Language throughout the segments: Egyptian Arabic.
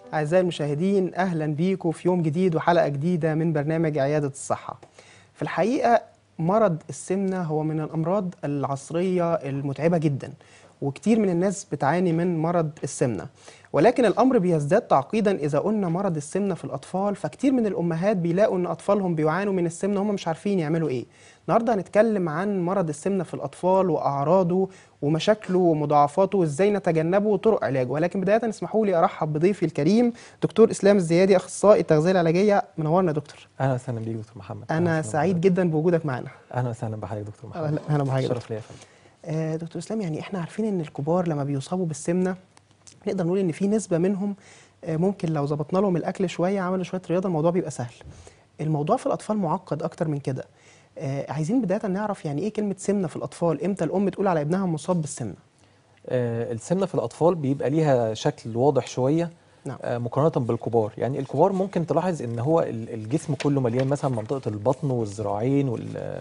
أعزائي المشاهدين أهلا بيكم في يوم جديد وحلقة جديدة من برنامج عيادة الصحة في الحقيقة مرض السمنة هو من الأمراض العصرية المتعبة جدا وكتير من الناس بتعاني من مرض السمنة ولكن الأمر بيزداد تعقيدا إذا قلنا مرض السمنة في الأطفال فكتير من الأمهات بيلاقوا إن أطفالهم بيعانوا من السمنة وهم مش عارفين يعملوا إيه النهارده هنتكلم عن مرض السمنة في الأطفال وأعراضه ومشاكله ومضاعفاته وإزاي نتجنبه وطرق علاجه ولكن بداية اسمحوا لي أرحب بضيفي الكريم دكتور إسلام الزيادي أخصائي التغذية العلاجية منورنا يا دكتور اهلا وسهلا بيك دكتور محمد أهلاً أنا وسهلاً سعيد بحضرتك. جدا بوجودك معنا اهلا وسهلا بحضرتك دكتور محمد أهلا بحضرتك شرف ليا يا فندم آه، دكتور اسلام يعني احنا عارفين ان الكبار لما بيصابوا بالسمنه نقدر نقول ان في نسبه منهم آه، ممكن لو ظبطنا لهم الاكل شويه عملوا شويه رياضه الموضوع بيبقى سهل الموضوع في الاطفال معقد اكتر من كده آه، عايزين بدايه نعرف يعني ايه كلمه سمنه في الاطفال امتى الام تقول على ابنها مصاب بالسمنه آه السمنه في الاطفال بيبقى ليها شكل واضح شويه نعم آه مقارنه بالكبار يعني الكبار ممكن تلاحظ ان هو ال- الجسم كله مليان مثلا منطقه البطن والذراعين وال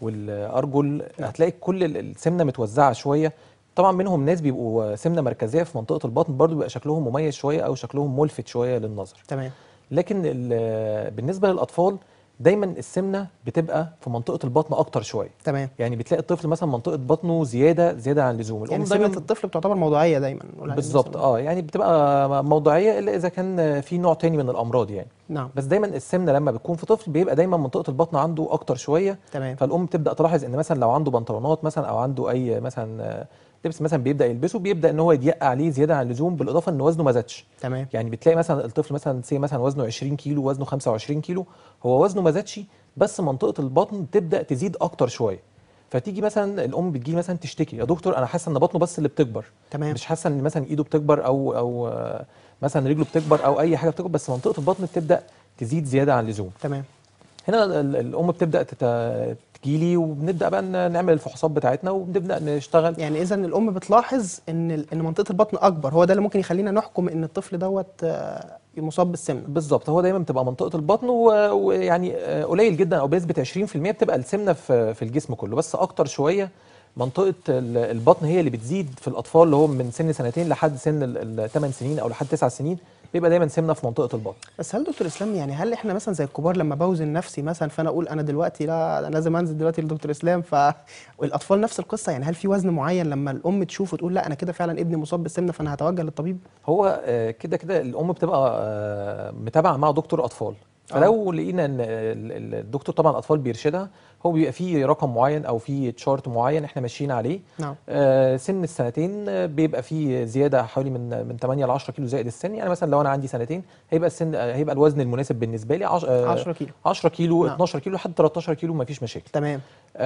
والارجل هتلاقي كل ال- السمنه متوزعه شويه طبعا منهم ناس بيبقوا سمنه مركزيه في منطقه البطن برضو بيبقى شكلهم مميز شويه او شكلهم ملفت شويه للنظر تمام لكن ال- بالنسبه للاطفال دايما السمنه بتبقى في منطقه البطن اكتر شويه تمام يعني بتلاقي الطفل مثلا منطقه بطنه زياده زياده عن اللزوم يعني الام سمنه دايما الطفل بتعتبر موضوعيه دايما نقول عليها بالظبط مثلاً. اه يعني بتبقى موضوعيه الا اذا كان في نوع تاني من الامراض يعني نعم بس دايما السمنه لما بتكون في طفل بيبقى دايما منطقه البطن عنده اكتر شويه تمام فالام تبدا تلاحظ ان مثلا لو عنده بنطلونات مثلا او عنده اي مثلا آه، لبس مثلا بيبدا يلبسه بيبدا ان هو يضيق عليه زياده عن اللزوم بالاضافه ان وزنه ما زادش تمام يعني بتلاقي مثلا الطفل مثلا سي مثلا وزنه 20 كيلو وزنه 25 كيلو هو وزنه ما زادش بس منطقه البطن تبدا تزيد اكتر شويه فتيجي مثلا الام بتجي مثلا تشتكي يا دكتور انا حاسه ان بطنه بس اللي بتكبر تمام مش حاسه ان مثلا ايده بتكبر او او آه، مثلا رجله بتكبر او اي حاجه بتكبر بس منطقه البطن بتبدا تزيد زياده عن اللزوم تمام هنا ال- الام بتبدا تت- تجيلي وبنبدا بقى ن- نعمل الفحوصات بتاعتنا وبنبدا نشتغل يعني اذا الام بتلاحظ ان ال- ان منطقه البطن اكبر هو ده اللي ممكن يخلينا نحكم ان الطفل دوت آه، مصاب بالسمنه بالظبط هو دايما بتبقى منطقه البطن و- ويعني آه، قليل جدا او بنسبه 20% بتبقى السمنه في في الجسم كله بس اكتر شويه منطقه ال- البطن هي اللي بتزيد في الاطفال اللي هم من سن سنتين لحد سن الثمان سنين او لحد تسع سنين بيبقى دايما سمنه في منطقه البطن بس هل دكتور اسلام يعني هل احنا مثلا زي الكبار لما بوزن نفسي مثلا فانا اقول انا دلوقتي لا انا لازم انزل دلوقتي لدكتور اسلام فالاطفال نفس القصه يعني هل في وزن معين لما الام تشوفه تقول لا انا كده فعلا ابني مصاب بالسمنه فانا هتوجه للطبيب هو آه، كده كده الام بتبقى آه، متابعه مع دكتور اطفال فلو لقينا ان ال- ال- الدكتور طبعا الاطفال بيرشدها هو بيبقى فيه رقم معين او فيه تشارت معين احنا ماشيين عليه نعم آه، سن السنتين آه، بيبقى فيه زياده حوالي من من 8 ل 10 كيلو زائد السن يعني مثلا لو انا عندي سنتين هيبقى السن آه، هيبقى الوزن المناسب بالنسبه لي 10 10 كيلو 10 كيلو نعم. 12 كيلو لحد 13 كيلو مفيش مشاكل تمام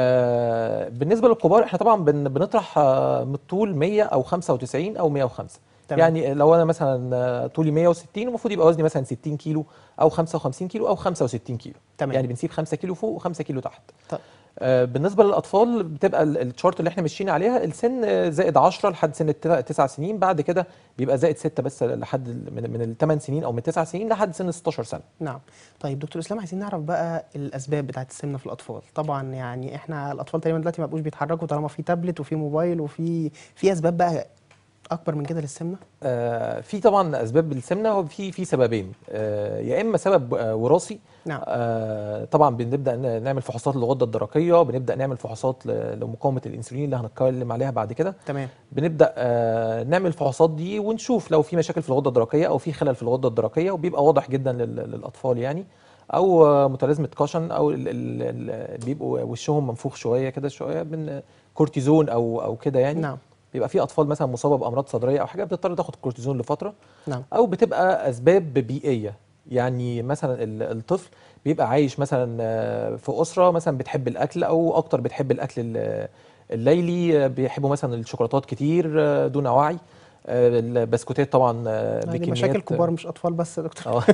آه، بالنسبه للكبار احنا طبعا بن بنطرح آه، من الطول 100 او 95 او 105 تمام. يعني لو انا مثلا آه، طولي 160 المفروض يبقى وزني مثلا 60 كيلو او 55 كيلو او 65 كيلو تمام. يعني بنسيب 5 كيلو فوق و5 كيلو تحت طيب. آه، بالنسبه للاطفال بتبقى ال- الشارت اللي احنا ماشيين عليها السن آه، زائد 10 لحد سن 9 سنين بعد كده بيبقى زائد 6 بس لحد ال- من من ال 8 سنين او من 9 سنين لحد سن 16 سنه نعم طيب دكتور اسلام عايزين نعرف بقى الاسباب بتاعت السمنه في الاطفال طبعا يعني احنا الاطفال تقريبا دلوقتي ما بقوش بيتحركوا طالما في تابلت وفي موبايل وفي في اسباب بقى اكبر من كده للسمنه آه، في طبعا اسباب السمنه هو في في سببين آه، يا اما سبب آه، وراثي نعم آه، طبعا بنبدا ن- نعمل فحوصات للغده الدرقيه بنبدا نعمل فحوصات ل- لمقاومه الانسولين اللي هنتكلم عليها بعد كده تمام بنبدا آه، نعمل الفحوصات دي ونشوف لو في مشاكل في الغده الدرقيه او في خلل في الغده الدرقيه وبيبقى واضح جدا لل- للاطفال يعني او آه، متلازمه كاشن او ال- ال- ال- بيبقوا وشهم منفوخ شويه كده شويه من كورتيزون او او كده يعني نعم بيبقى في اطفال مثلا مصابه بامراض صدريه او حاجه بتضطر تاخد كورتيزون لفتره نعم او بتبقى اسباب بيئيه يعني مثلا ال- الطفل بيبقى عايش مثلا آه، في اسره مثلا بتحب الاكل او اكتر بتحب الاكل ال- الليلي آه، بيحبوا مثلا الشوكولاتات كتير آه، دون وعي آه، البسكوتات طبعا آه، دي بكميات مشاكل كبار مش اطفال بس يا دكتور اه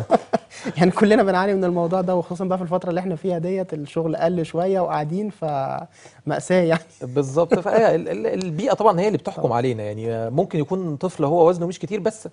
يعني كلنا بنعاني من الموضوع ده وخصوصا بقى في الفتره اللي احنا فيها ديت الشغل قل شويه وقاعدين فمأساة يعني بالظبط فهي ال- ال- البيئه طبعا هي اللي بتحكم طبعا. علينا يعني آه، ممكن يكون طفل هو وزنه مش كتير بس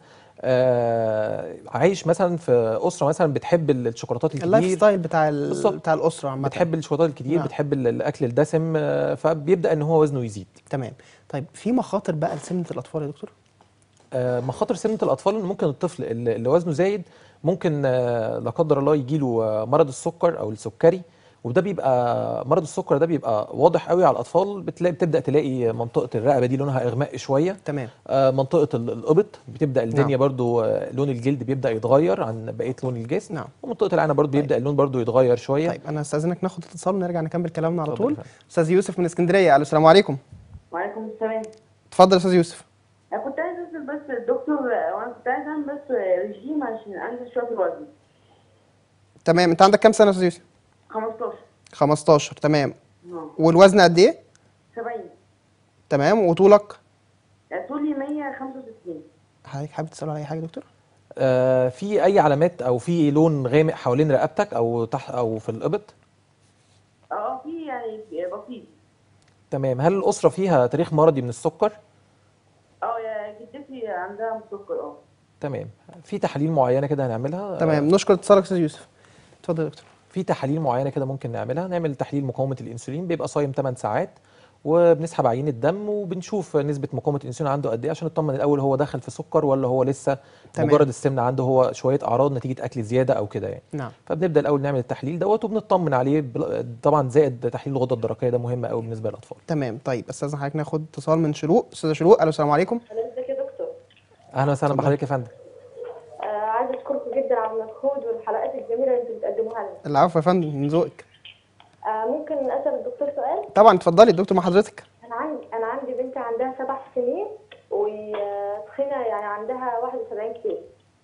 آه، عايش مثلا في اسره مثلا بتحب الشوكولاتات اللايف الكتير ستايل بتاع ال... بالظبط. بتاع الاسره عامه بتحب الشوكولاتات الكتير نعم. بتحب ال- الاكل الدسم آه، فبيبدا ان هو وزنه يزيد تمام طيب في مخاطر بقى لسمنه الاطفال يا دكتور آه، مخاطر سمنه الاطفال ان ممكن الطفل اللي اللي وزنه زايد ممكن آه، لا قدر الله يجيله آه، مرض السكر او السكري وده بيبقى مرض السكر ده بيبقى واضح قوي على الاطفال بتلاقي بتبدا تلاقي منطقه الرقبه دي لونها اغماء شويه تمام آه، منطقه ال- الابط بتبدا الدنيا نعم. برضو آه، لون الجلد بيبدا يتغير عن بقيه لون الجسم نعم ومنطقه العين برضو بيبدا اللون برضو يتغير شويه طيب انا استاذنك ناخد اتصال ونرجع نكمل كلامنا على اتفضل طول يا فندم. استاذ يوسف من اسكندريه الو السلام عليكم وعليكم السلام اتفضل يا استاذ يوسف انا كنت عايز اسال بس الدكتور وانا كنت عايز اعمل بس رجيم عشان انزل شويه في الوزن تمام انت عندك كام سنه يا استاذ يوسف 15 15 تمام اه والوزن قد ايه 70 تمام وطولك طولي 165 حضرتك حابب تسأل على اي حاجه يا دكتور آه، في اي علامات او في لون غامق حوالين رقبتك او تحت او في الابط اه في يعني بسيط تمام هل الاسره فيها تاريخ مرضي من السكر اه يا جدتي عندها سكر اه تمام في تحاليل معينه كده هنعملها تمام نشكر اتصالك يا استاذ يوسف اتفضل يا دكتور في تحاليل معينه كده ممكن نعملها نعمل تحليل مقاومه الانسولين بيبقى صايم 8 ساعات وبنسحب عينه دم وبنشوف نسبه مقاومه الانسولين عنده قد ايه عشان نطمن الاول هو دخل في سكر ولا هو لسه تمام. مجرد السمنه عنده هو شويه اعراض نتيجه اكل زياده او كده يعني نعم فبنبدا الاول نعمل التحليل دوت وبنطمن عليه بل- طبعا زائد تحليل الغده الدرقيه ده مهم قوي بالنسبه للاطفال تمام طيب استاذن حضرتك ناخد اتصال من شروق استاذه شروق الو السلام عليكم ازيك يا دكتور اهلا وسهلا اتفضل. بحضرتك يا فندم آه عايزه اشكركم جدا على المجهود والحلقات الجميله اللي انتم بتقدموها لنا العفو يا فندم من ذوقك آه ممكن اسال الدكتور سؤال طبعا اتفضلي الدكتور مع حضرتك انا عندي انا عندي بنت عندها سبع سنين وتخينه يعني عندها 71 كيلو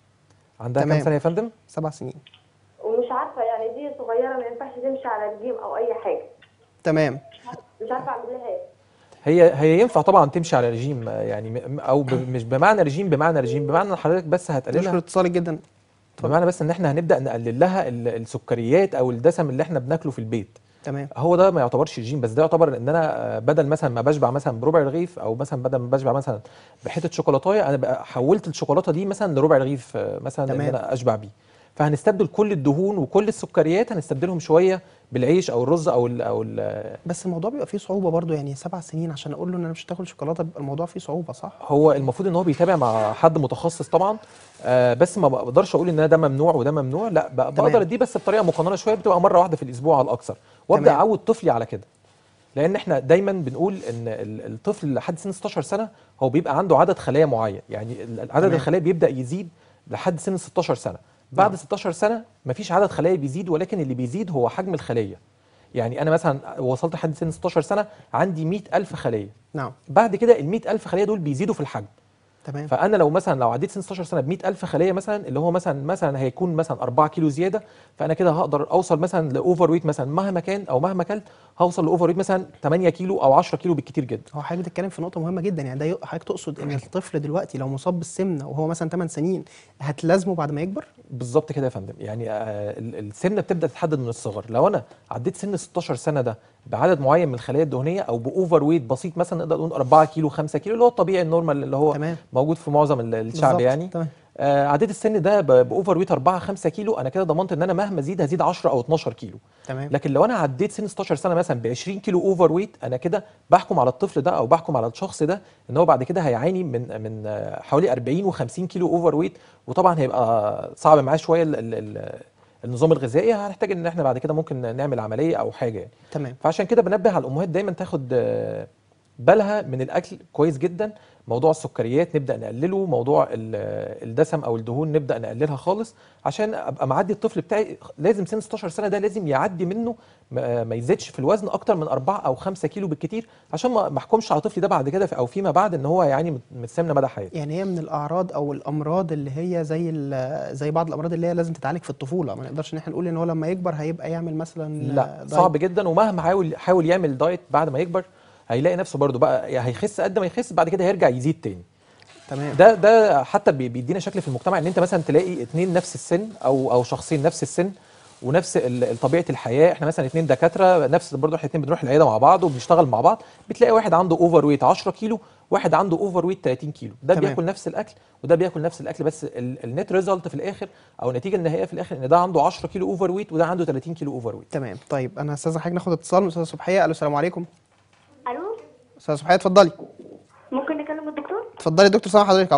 عندها تمام. كام سنه يا فندم سبع سنين ومش عارفه يعني دي صغيره ما ينفعش تمشي على الجيم او اي حاجه تمام مش عارفه اعمل لها ايه هي هي ينفع طبعا تمشي على رجيم آه، يعني م- او ب- مش بمعنى رجيم بمعنى رجيم بمعنى ان حضرتك بس هتقللها نشكر اتصالك جدا بمعنى بس ان احنا هنبدا نقلل لها ال- السكريات او الدسم اللي احنا بناكله في البيت تمام هو ده ما يعتبرش رجيم بس ده يعتبر ان انا آه، بدل مثلا ما بشبع مثلا بربع رغيف او مثلا بدل ما بشبع مثلا بحته شوكولاته انا بقى حولت الشوكولاته دي مثلا لربع رغيف آه، مثلا ان تمام. انا اشبع بيه فهنستبدل كل الدهون وكل السكريات هنستبدلهم شويه بالعيش او الرز او ال او ال بس الموضوع بيبقى فيه صعوبه برضو يعني سبع سنين عشان اقول له ان انا مش هتاكل شوكولاته بيبقى الموضوع فيه صعوبه صح هو المفروض ان هو بيتابع مع حد متخصص طبعا آه بس ما بقدرش اقول ان أنا ده ممنوع وده ممنوع لا ب- تمام. بقدر اديه بس بطريقه مقننه شويه بتبقى مره واحده في الاسبوع على الاكثر وابدا تمام. اعود طفلي على كده لان احنا دايما بنقول ان ال- الطفل لحد سن 16 سنه هو بيبقى عنده عدد خلايا معين يعني ال- عدد تمام. الخلايا بيبدا يزيد لحد سن 16 سنه بعد نعم. 16 سنه مفيش عدد خلايا بيزيد ولكن اللي بيزيد هو حجم الخليه يعني انا مثلا وصلت لحد سن 16 سنه عندي 100000 خليه نعم بعد كده ال 100000 خليه دول بيزيدوا في الحجم تمام فانا لو مثلا لو عديت سن 16 سنه ب 100000 خليه مثلا اللي هو مثلا مثلا هيكون مثلا 4 كيلو زياده فانا كده هقدر اوصل مثلا لاوفر ويت مثلا مهما كان او مهما كلت هوصل لاوفر ويت مثلا 8 كيلو او 10 كيلو بالكتير جدا هو حضرتك بتتكلم في نقطة مهمة جدا يعني ده ي- حضرتك تقصد ان الطفل دلوقتي لو مصاب بالسمنة وهو مثلا 8 سنين هتلازمه بعد ما يكبر؟ بالظبط كده يا فندم يعني آه، ال- السمنه بتبدا تتحدد من الصغر لو انا عديت سن 16 سنه ده بعدد معين من الخلايا الدهنيه او باوفر ويت بسيط مثلا نقدر نقول 4 كيلو 5 كيلو اللي هو الطبيعي النورمال اللي هو تمام موجود في معظم ال- الشعب بالظبط، يعني تمام آه عديت السن ده ب- باوفر ويت 4 5 كيلو انا كده ضمنت ان انا مهما ازيد هزيد 10 او 12 كيلو تمام لكن لو انا عديت سن 16 سنه مثلا ب 20 كيلو اوفر ويت انا كده بحكم على الطفل ده او بحكم على الشخص ده ان هو بعد كده هيعاني من من آه، حوالي 40 و50 كيلو اوفر ويت وطبعا هيبقى صعب معاه شويه ال ال ال النظام الغذائي هنحتاج ان احنا بعد كده ممكن نعمل عمليه او حاجه يعني تمام فعشان كده بنبه على الامهات دايما تاخد آه، بالها من الاكل كويس جدا موضوع السكريات نبدا نقلله موضوع ال- الدسم او الدهون نبدا نقللها خالص عشان ابقى معدي الطفل بتاعي لازم سن 16 سنه ده لازم يعدي منه ما ما يزيدش في الوزن اكتر من 4 او 5 كيلو بالكتير عشان ما ما احكمش على طفلي ده بعد كده في- او فيما بعد ان هو هيعاني من من السمنه مدى حياته يعني هي من الاعراض او الامراض اللي هي زي ال- زي بعض الامراض اللي هي لازم تتعالج في الطفولة ما نقدرش ان احنا نقول ان هو لما يكبر هيبقى يعمل مثلا لا دايت. صعب جدا ومهما حاول حاول يعمل دايت بعد ما يكبر هيلاقي نفسه برضه بقى يعني هيخس قد ما يخس بعد كده هيرجع يزيد تاني تمام ده ده حتى بي- بيدينا شكل في المجتمع ان انت مثلا تلاقي اتنين نفس السن او او شخصين نفس السن ونفس ال- طبيعه الحياه احنا مثلا اتنين دكاتره نفس برضه احنا اتنين بنروح العياده مع بعض وبنشتغل مع بعض بتلاقي واحد عنده اوفر ويت 10 كيلو واحد عنده اوفر ويت 30 كيلو ده تمام. بياكل نفس الاكل وده بياكل نفس الاكل بس النت ريزلت في الاخر او النتيجه النهائيه في الاخر ان ده عنده 10 كيلو اوفر ويت وده عنده 30 كيلو اوفر ويت تمام طيب انا استاذ حضرتك ناخد اتصال من استاذه صبحيه الو السلام عليكم الو استاذه صبحيه اتفضلي ممكن نكلم الدكتور اتفضلي دكتور سامع حضرتك على طول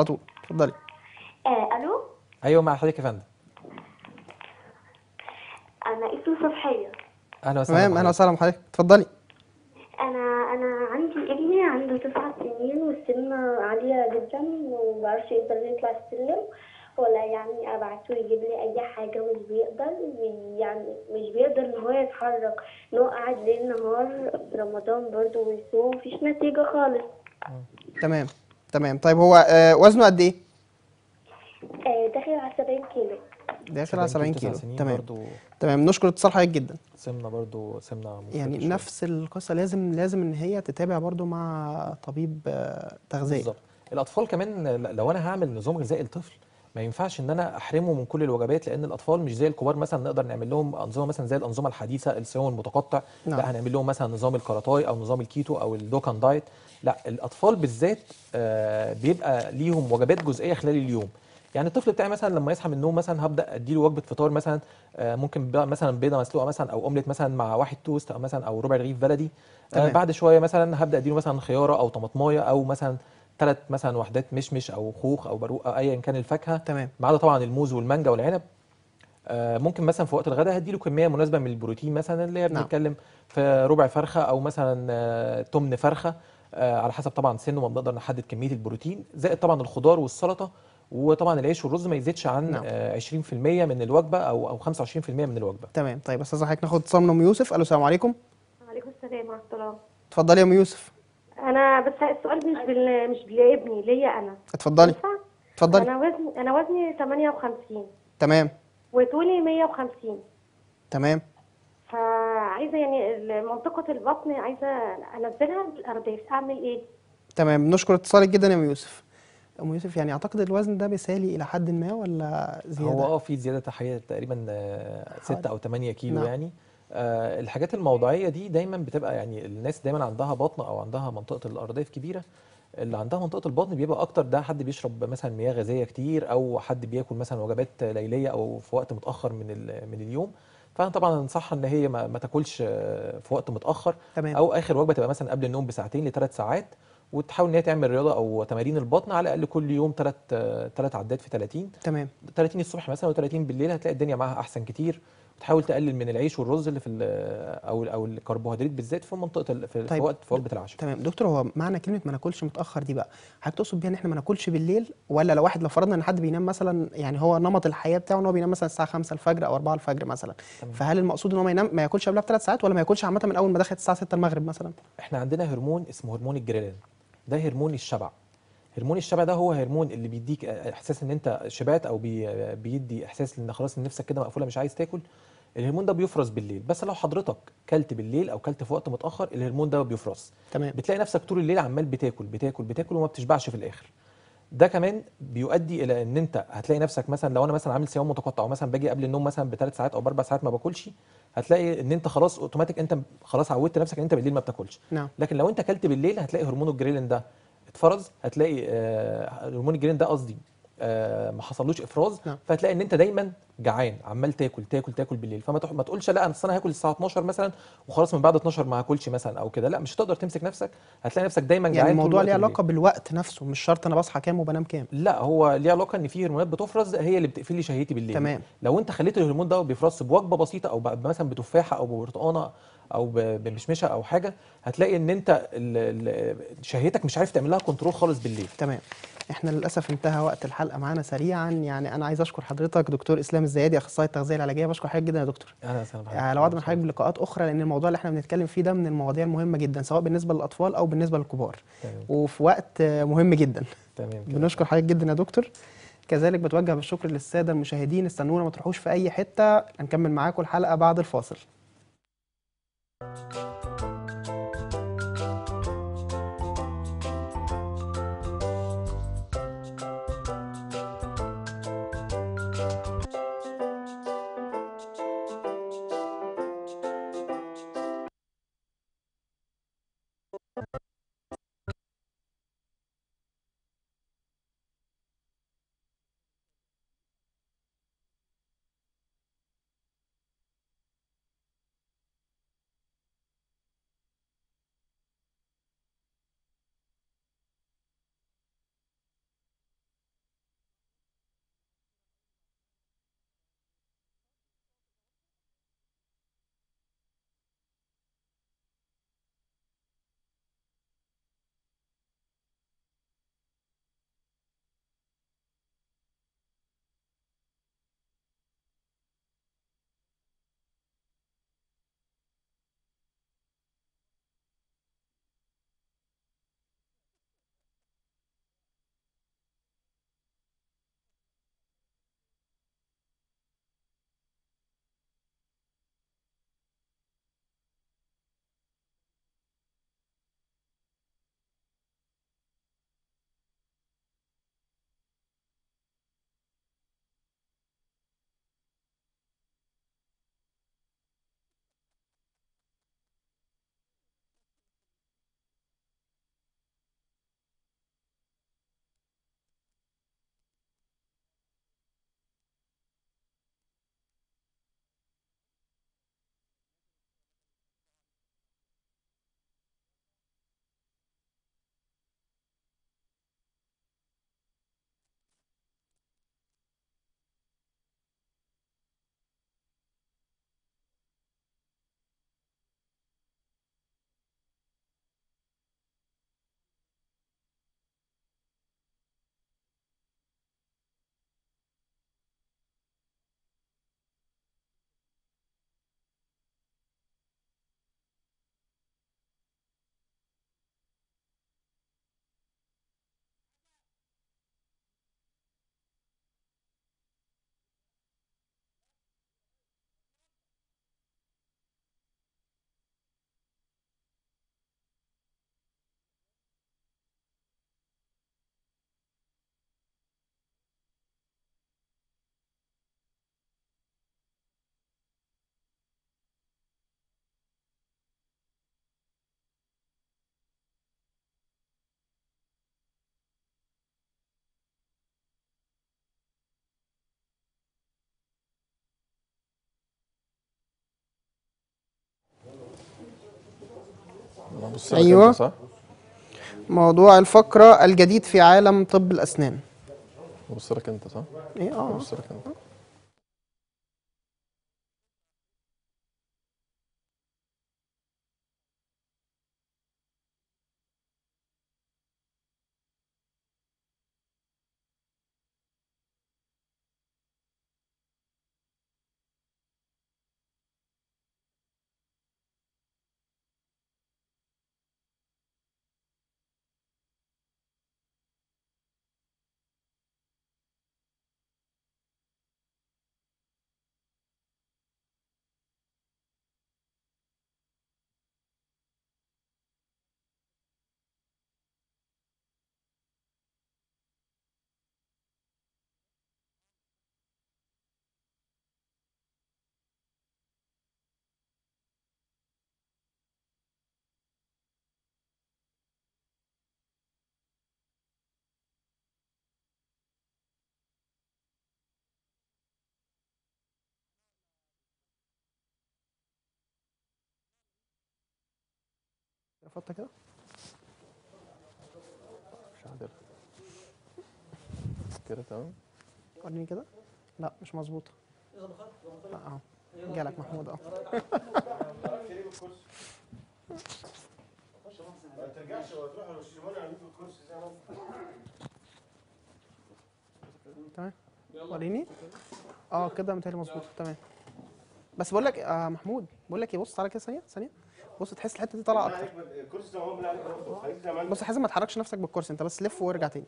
اتفضلي آه الو ايوه مع حضرتك يا فندم انا اسمي صبحيه اهلا وسهلا تمام اهلا بحضرتك. وسهلا بحضرتك اتفضلي انا انا عندي ابني عنده تسع سنين والسن عاليه جدا وما بيعرفش يقدر يطلع السلم ولا يعني ابعته يجيب لي اي حاجه مش بيقدر يعني مش بيقدر ان هو يتحرك ان هو قاعد ليل نهار في رمضان برضه ويصوم مفيش نتيجه خالص تمام تمام طيب هو آه، وزنه قد ايه آه داخل على 70 كيلو داخل على 70 تسع كيلو سنين تمام برضو تمام نشكر اتصال حضرتك جدا سمنه برضو سمنه مختلفة يعني شوية. نفس القصه لازم لازم ان هي تتابع برضو مع طبيب آه، تغذيه بالظبط الاطفال كمان ل- لو انا هعمل نظام غذائي لطفل ما ينفعش ان انا احرمه من كل الوجبات لان الاطفال مش زي الكبار مثلا نقدر نعمل لهم انظمه مثلا زي الانظمه الحديثه الصيام المتقطع نعم. لا هنعمل لهم مثلا نظام الكاراتاي او نظام الكيتو او الدوكان دايت لا الاطفال بالذات آه، بيبقى ليهم وجبات جزئيه خلال اليوم يعني الطفل بتاعي مثلا لما يصحى من النوم مثلا هبدا اديله وجبه فطار مثلا آه، ممكن بقى مثلا بيضه مسلوقه مثلا او اومليت مثلا مع واحد توست او مثلا او ربع رغيف بلدي آه، تمام. بعد شويه مثلا هبدا اديله مثلا خياره او طماطمايه او مثلا ثلاث مثلا وحدات مشمش او خوخ او بروق او ايا كان الفاكهه تمام ما عدا طبعا الموز والمانجا والعنب آه، ممكن مثلا في وقت الغداء هديله كميه مناسبه من البروتين مثلا اللي هي نعم. بنتكلم في ربع فرخه او مثلا آه، تمن فرخه آه، على حسب طبعا سنه ما بنقدر نحدد كميه البروتين زائد طبعا الخضار والسلطه وطبعا العيش والرز ما يزيدش عن نعم. آه، 20% من الوجبه او او 25% من الوجبه تمام طيب استاذ حضرتك ناخد اتصال من ام يوسف الو السلام عليكم وعليكم السلام ورحمه الله اتفضلي يا ام يوسف انا بس السؤال مش بال... مش لابني ليا انا اتفضلي ينفع؟ اتفضلي انا وزني انا وزني 58 تمام وطولي 150 تمام فعايزه يعني منطقه البطن عايزه انزلها بالارداف اعمل ايه تمام نشكر اتصالك جدا يا ام يوسف ام يوسف يعني اعتقد الوزن ده مثالي الى حد ما ولا زياده هو اه في زياده تحيه تقريبا 6 او 8 كيلو نعم. يعني آه الحاجات الموضعيه دي دايما بتبقى يعني الناس دايما عندها بطن او عندها منطقه الارداف كبيره اللي عندها منطقه البطن بيبقى اكتر ده حد بيشرب مثلا مياه غازيه كتير او حد بياكل مثلا وجبات ليليه او في وقت متاخر من ال- من اليوم فانا طبعا انصحها ان هي ما, ما تاكلش آه، في وقت متاخر تمام او اخر وجبه تبقى مثلا قبل النوم بساعتين لثلاث ساعات وتحاول ان هي تعمل رياضه او تمارين البطن على الاقل كل يوم ثلاث ثلاث عدات في 30 تمام 30 الصبح مثلا و30 بالليل هتلاقي الدنيا معاها احسن كتير وتحاول تقلل من العيش والرز اللي في ال- او او الكربوهيدرات بالذات في منطقه ال- في, طيب. في وقت في وجبه العشاء تمام دكتور هو معنى كلمه ما ناكلش متاخر دي بقى حضرتك تقصد بيها ان احنا ما ناكلش بالليل ولا لو واحد لو فرضنا ان حد بينام مثلا يعني هو نمط الحياه بتاعه ان هو بينام مثلا الساعه 5 الفجر او 4 الفجر مثلا تمام. فهل المقصود ان هو ما ينام ما ياكلش قبلها بثلاث ساعات ولا ما ياكلش عامه من اول ما دخلت الساعه 6 المغرب مثلا احنا عندنا هرمون اسمه هرمون الجريلين ده هرمون الشبع هرمون الشبع ده هو هرمون اللي بيديك احساس ان انت شبعت او بي بيدي احساس ان خلاص ان نفسك كده مقفوله مش عايز تاكل الهرمون ده بيفرز بالليل بس لو حضرتك كلت بالليل او كلت في وقت متاخر الهرمون ده بيفرز تمام بتلاقي نفسك طول الليل عمال بتاكل بتاكل بتاكل وما بتشبعش في الاخر ده كمان بيؤدي الى ان انت هتلاقي نفسك مثلا لو انا مثلا عامل صيام متقطع ومثلا باجي قبل النوم مثلا بثلاث ساعات او باربع ساعات ما باكلش هتلاقي ان انت خلاص اوتوماتيك انت خلاص عودت نفسك ان انت بالليل ما بتاكلش نعم لكن لو انت اكلت بالليل هتلاقي هرمون الجريلين ده اتفرز هتلاقي آه، هرمون الجريلين ده قصدي آه، ما حصلوش افراز نعم. فهتلاقي ان انت دايما جعان عمال تاكل تاكل تاكل بالليل فما تح- ما تقولش لا انا أصل انا هاكل الساعه 12 مثلا وخلاص من بعد 12 ما هاكلش مثلا او كده لا مش هتقدر تمسك نفسك هتلاقي نفسك دايما جعان يعني طول الموضوع الوقت ليه بالليل. علاقه بالوقت نفسه مش شرط انا بصحى كام وبنام كام لا هو ليه علاقه ان في هرمونات بتفرز هي اللي بتقفل لي شهيتي بالليل تمام لو انت خليت الهرمون ده بيفرز بوجبه بسيطه او ب- مثلا بتفاحه او ببرتقانه او ب- بمشمشه او حاجه هتلاقي ان انت ال- ال- شهيتك مش عارف تعمل لها كنترول خالص بالليل تمام احنا للاسف انتهى وقت الحلقه معانا سريعا يعني انا عايز اشكر حضرتك دكتور اسلام الزيادي اخصائي التغذيه العلاجيه بشكر حضرتك جدا يا دكتور اهلا وسهلا بحضرتك. على وعد من حضرتك بلقاءات اخرى لان الموضوع اللي احنا بنتكلم فيه ده من المواضيع المهمه جدا سواء بالنسبه للاطفال او بالنسبه للكبار تمام وفي وقت آه، مهم جدا تمام كده. بنشكر حضرتك جدا يا دكتور كذلك بتوجه بالشكر للساده المشاهدين استنونا ما تروحوش في اي حته هنكمل معاكم الحلقه بعد الفاصل بص لك أيوة. انت صح موضوع الفقرة الجديد في عالم طب الأسنان بص لك انت صح ايه اه بص لك انت رفضت كده مش عارف كده تمام وريني كده لا مش مظبوطة لا اهو جالك محمود اهو تمام وريني اه كده متهيألي مظبوط تمام بس بقول لك آه محمود بقول لك ايه بص تعالى كده ثانيه ثانيه بص تحس الحته دي طالعه اكتر الكرسي زي ما هو بيقول عليك برضه خليك زي ما انت بص يا حازم ما تحركش نفسك بالكرسي انت بس لف وارجع تاني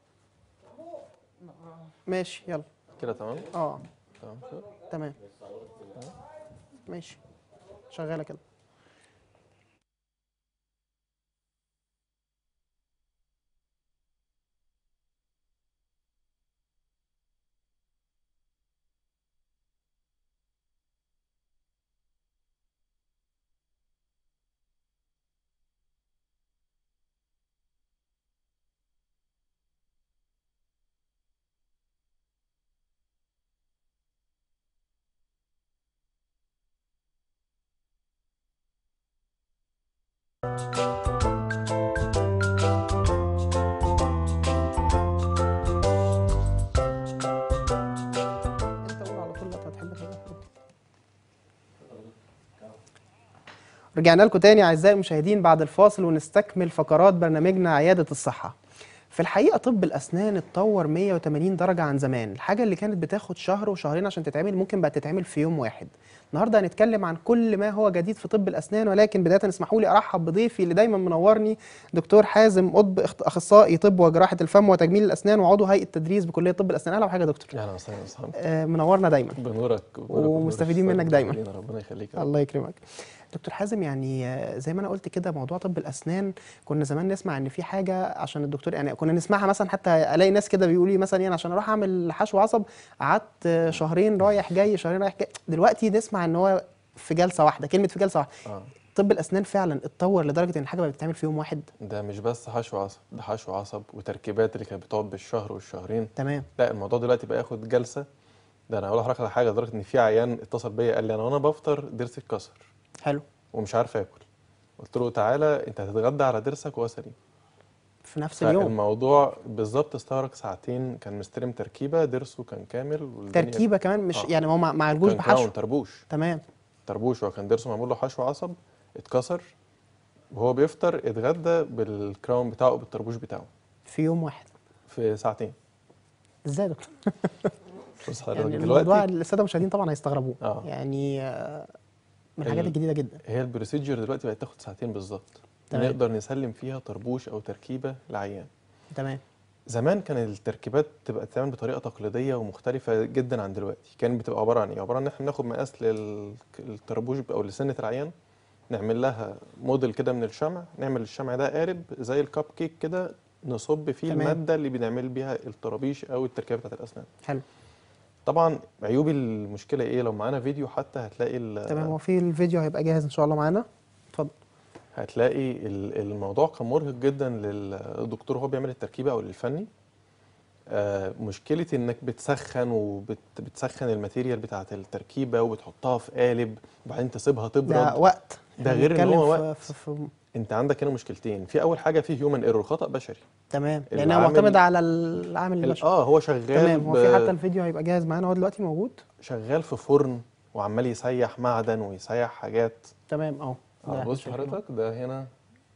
ماشي يلا كده تمام اه تمام كده تمام ماشي شغاله كده انت قول على طول لا تحب كده رجعنا لكم تاني اعزائي المشاهدين بعد الفاصل ونستكمل فقرات برنامجنا عياده الصحه في الحقيقه طب الاسنان اتطور 180 درجه عن زمان الحاجه اللي كانت بتاخد شهر وشهرين عشان تتعمل ممكن بقت تتعمل في يوم واحد النهارده هنتكلم عن كل ما هو جديد في طب الاسنان ولكن بدايه اسمحوا لي ارحب بضيفي اللي دايما منورني دكتور حازم قطب اخت- اخصائي طب وجراحه الفم وتجميل الاسنان وعضو هيئه تدريس بكليه طب الاسنان اهلا وحاجه يا دكتور اهلا وسهلا يا صاحبي آه، منورنا دايما بنورك بنورك ومستفيدين وبنورك منك دايما. وبنورك. ربنا يخليك يا رب. الله يكرمك دكتور حازم يعني آه، زي ما انا قلت كده موضوع طب الاسنان كنا زمان نسمع ان في حاجه عشان الدكتور يعني كنا نسمعها مثلا حتى الاقي ناس كده بيقولوا لي مثلا يعني عشان اروح اعمل حشو عصب قعدت آه، شهرين رايح جاي شهرين رايح جاي دلوقتي نسمع ان هو في جلسه واحده كلمه في جلسه واحده اه طب الاسنان فعلا اتطور لدرجه ان الحاجه بقت بتتعمل في يوم واحد ده مش بس حشو عصب ده حشو عصب وتركيبات اللي كانت بتقعد بالشهر والشهرين تمام لا الموضوع دلوقتي بقى ياخد جلسه ده انا هقول لحضرتك على حاجه لدرجه ان في عيان اتصل بيا قال لي انا وانا بفطر ضرسي اتكسر حلو ومش عارف اكل قلت له تعالى انت هتتغدى على ضرسك وهو سليم في نفس اليوم الموضوع بالظبط استغرق ساعتين كان مستلم تركيبه ضرسه كان كامل والدنيا تركيبه كمان مش آه. يعني هو ما ما عالجوش كان بحشو كراون تربوش تمام طربوش هو كان ضرسه معمول له حشو عصب اتكسر وهو بيفطر اتغدى بالكراون بتاعه بالطربوش بتاعه في يوم واحد في ساعتين ازاي يا دكتور بص حضرتك يعني الموضوع دلوقتي الساده المشاهدين طبعا هيستغربوه آه. يعني آه، من الحاجات ال- الجديده جدا هي البروسيجر دلوقتي بقت تاخد ساعتين بالظبط تمام. نقدر نسلم فيها طربوش او تركيبه لعيان تمام زمان كان التركيبات تبقى تتعمل بطريقه تقليديه ومختلفه جدا عن دلوقتي كانت بتبقى عباره عن ايه عباره عن ان احنا ناخد مقاس للطربوش او لسنه العيان نعمل لها موديل كده من الشمع نعمل الشمع ده قارب زي الكب كيك كده نصب فيه تمام. الماده اللي بنعمل بيها الطرابيش او التركيبه بتاعت الاسنان حلو طبعا عيوب المشكله ايه لو معانا فيديو حتى هتلاقي ال- تمام هو في الفيديو هيبقى جاهز ان شاء الله معانا اتفضل هتلاقي ال- الموضوع كان مرهق جدا للدكتور وهو بيعمل التركيبه او للفني آه مشكله انك بتسخن وبتسخن الماتيريال بتاعه التركيبه وبتحطها في قالب وبعدين تسيبها ده تبرد وقت ده إحنا غير إن بنتكلم هو في- وقت. في- في- انت عندك هنا مشكلتين في اول حاجه في هيومن ايرور خطا بشري تمام لانها العامل- معتمده على العامل ال- البشري اه هو شغال تمام هو ب- في حتى الفيديو هيبقى جاهز معانا هو دلوقتي موجود شغال في فرن وعمال يسيح معدن ويسيح حاجات تمام اهو ده اه إحنا بص شايفينه. حضرتك ده هنا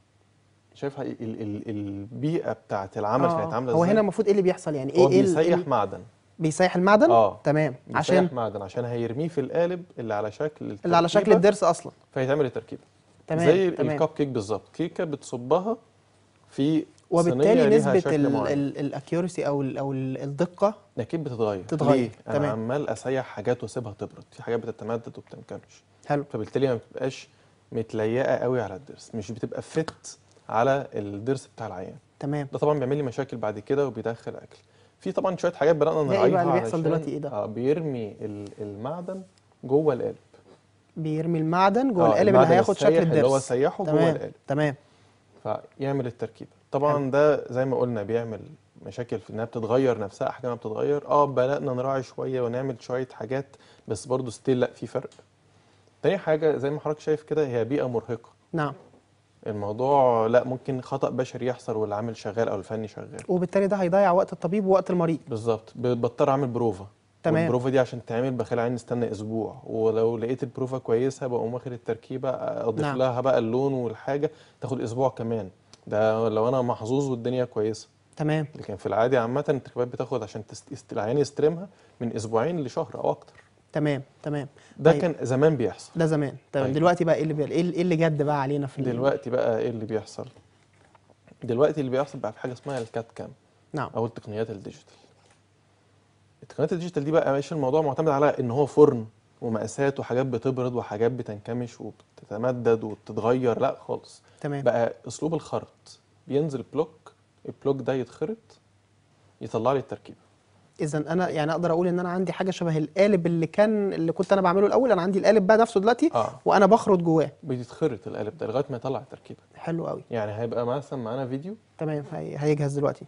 شايف ال ال البيئه بتاعت العمل آه، كانت عامله هو ازاي هنا المفروض ايه اللي بيحصل يعني هو ايه ايه ال- بيسيح ال- معدن بيسيح المعدن اه تمام بيسيح عشان معدن عشان هيرميه في القالب اللي على شكل اللي على شكل التركيبة، الضرس اصلا فيتعمل التركيبه تمام زي تمام الكب كيك بالظبط كيكه بتصبها في وبالتالي صينية ليها نسبه شكل معين. الاكيورسي او ال او ال- الدقه اكيد بتتغير تتغير، ليه؟ انا تمام. عمال اسيح حاجات واسيبها تبرد في حاجات بتتمدد وبتنكمش حلو فبالتالي ما بتبقاش متليقه قوي على الضرس مش بتبقى فت على الضرس بتاع العيان تمام ده طبعا بيعمل لي مشاكل بعد كده وبيدخل اكل في طبعا شويه حاجات بدانا ده إيه نراعيها بقى اللي بيحصل علشان- دلوقتي إيه ده؟ اه بيرمي ال- المعدن جوه القالب بيرمي المعدن جوه آه، القالب اللي المعدن هياخد شكل السايح الضرس اللي هو سيحه جوه تمام القالب تمام فيعمل التركيبه طبعا ده زي ما قلنا بيعمل مشاكل في انها بتتغير نفسها احجامها بتتغير اه بدانا نراعي شويه ونعمل شويه حاجات بس برضه ستيل لا في فرق تاني حاجه زي ما حضرتك شايف كده هي بيئه مرهقه نعم الموضوع لا ممكن خطأ بشري يحصل والعامل شغال او الفني شغال وبالتالي ده هيضيع وقت الطبيب ووقت المريض بالظبط ب- بضطر اعمل بروفا تمام. والبروفا دي عشان تعمل بخلي عين نستنى اسبوع ولو لقيت البروفا كويسه بقوم واخد التركيبه اضيف نعم. لها بقى اللون والحاجه تاخد اسبوع كمان ده لو انا محظوظ والدنيا كويسه تمام لكن في العادي عامه التركيبات بتاخد عشان تست... است- العيان يستلمها من اسبوعين لشهر او اكتر تمام تمام ده طيب. كان زمان بيحصل ده زمان تمام طيب. دلوقتي بقى ايه اللي بي... ايه اللي- إيه اللي جد بقى علينا في ال- دلوقتي بقى ايه اللي بيحصل دلوقتي اللي بيحصل بقى في حاجه اسمها الكات كام نعم او التقنيات الديجيتال التقنيات الديجيتال دي بقى ماشي الموضوع معتمد على ان هو فرن ومقاسات وحاجات بتبرد وحاجات بتنكمش وبتتمدد وبتتغير لا خالص تمام بقى اسلوب الخرط بينزل بلوك البلوك ده يتخرط يطلع لي التركيبه اذا انا يعني اقدر اقول ان انا عندي حاجه شبه القالب اللي كان اللي كنت انا بعمله الاول انا عندي القالب بقى نفسه دلوقتي اه وانا بخرط جواه بيتخرط القالب ده لغايه ما يطلع التركيبه حلو قوي يعني هيبقى مثلا معانا فيديو تمام هي... هيجهز دلوقتي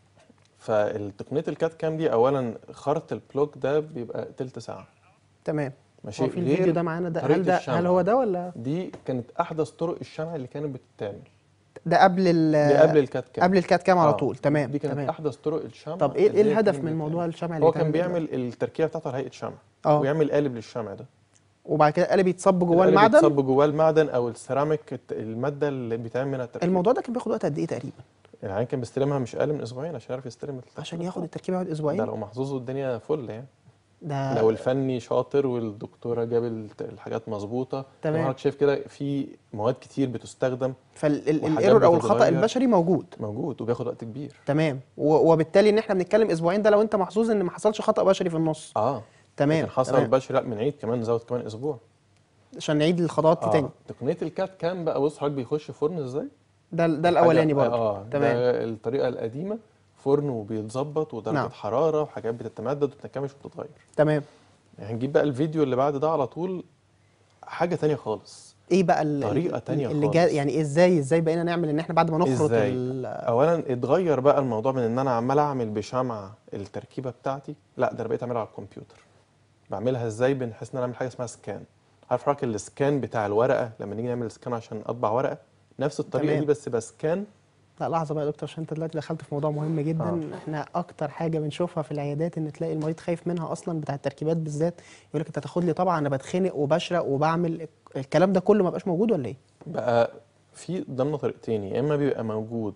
فالتقنيه الكات كام دي اولا خرط البلوك ده بيبقى تلت ساعه تمام ماشي هو في غير الفيديو ده معانا ده هل طريقة ده الشمع. هل هو ده ولا دي كانت احدث طرق الشمع اللي كانت بتتعمل ده قبل ال دي قبل الكات كام قبل الكات كام على آه، طول تمام دي كانت تمام احدث طرق الشمع طب ايه ايه اللي هي الهدف كانت من بتتعمل. موضوع الشمع اللي هو كان بيتعمل دلوقتي؟ بيعمل التركيبه بتاعته على هيئه شمع اه ويعمل قالب للشمع ده وبعد كده القالب يتصب جواه القالب المعدن يتصب جواه المعدن او السيراميك الت- الماده اللي بيتعمل منها التركيبه الموضوع ده كان بياخد وقت قد ايه تقريبا العيان كان بيستلمها مش اقل من اسبوعين عشان يعرف يستلم التركيبة عشان ياخد التركيبه يقعد ده اسبوعين لو محظوظ والدنيا فل يعني ده لو الفني شاطر والدكتوره جاب الت- الحاجات مظبوطه تمام. زي ما حضرتك شايف كده في مواد كتير بتستخدم وحاجات فالايرور او الخطا بتتغير. البشري موجود موجود وبياخد وقت كبير تمام و- وبالتالي ان احنا بنتكلم اسبوعين ده لو انت محظوظ ان ما حصلش خطا بشري في النص اه تمام لكن حصل تمام. بشري لا من عيد كمان زود كمان اسبوع عشان نعيد الخطوات دي تاني تقنيه الكات كام بقى بص حضرتك بيخش فرن ازاي ده ده الاولاني حاجة- برضه اه تمام ده الطريقه القديمه فرن وبيتظبط ودرجه نعم. حراره وحاجات بتتمدد وبتنكمش وبتتغير تمام يعني هنجيب بقى الفيديو اللي بعد ده على طول حاجه تانية خالص ايه بقى ال- طريقة ال- تانية اللي جا خالص. يعني ازاي ازاي بقينا نعمل ان احنا بعد ما نخرط ازاي ال- اولا اتغير بقى الموضوع من ان انا عمال اعمل بشمعه التركيبه بتاعتي لا ده انا بقيت اعملها على الكمبيوتر بعملها ازاي بنحس ان انا اعمل حاجه اسمها سكان عارف حضرتك السكان بتاع الورقه لما نيجي نعمل سكان عشان اطبع ورقه نفس الطريقه تمام. دي بس بسكان لا لحظه بقى يا دكتور عشان انت دلوقتي دخلت في موضوع مهم جدا آه. احنا اكتر حاجه بنشوفها في العيادات ان تلاقي المريض خايف منها اصلا بتاع التركيبات بالذات يقول لك انت تاخد لي طبعا انا بتخنق وبشرق وبعمل الكلام ده كله ما بقاش موجود ولا ايه بقى في قدامنا طريقتين يا اما بيبقى موجود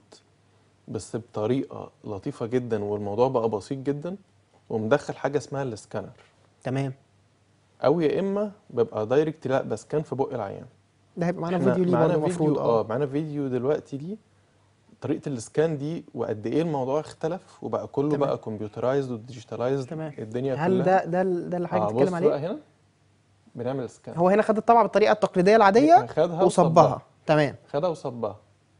بس بطريقه لطيفه جدا والموضوع بقى بسيط جدا ومدخل حاجه اسمها السكانر تمام او يا اما ببقى دايركت لا بسكان في بق العيان ده هيبقى معانا إحنا فيديو ليه معانا برضه فيديو المفروض اه معانا فيديو دلوقتي ليه طريقه السكان دي وقد ايه الموضوع اختلف وبقى كله تمام. بقى كمبيوترايزد وديجيتالايزد تمام. الدنيا هل كلها ده ده ال- ده اللي آه حضرتك بص بتتكلم عليه بقى هنا بنعمل سكان هو هنا خد الطبعه بالطريقه التقليديه العاديه خدها وصبها تمام خدها وصبها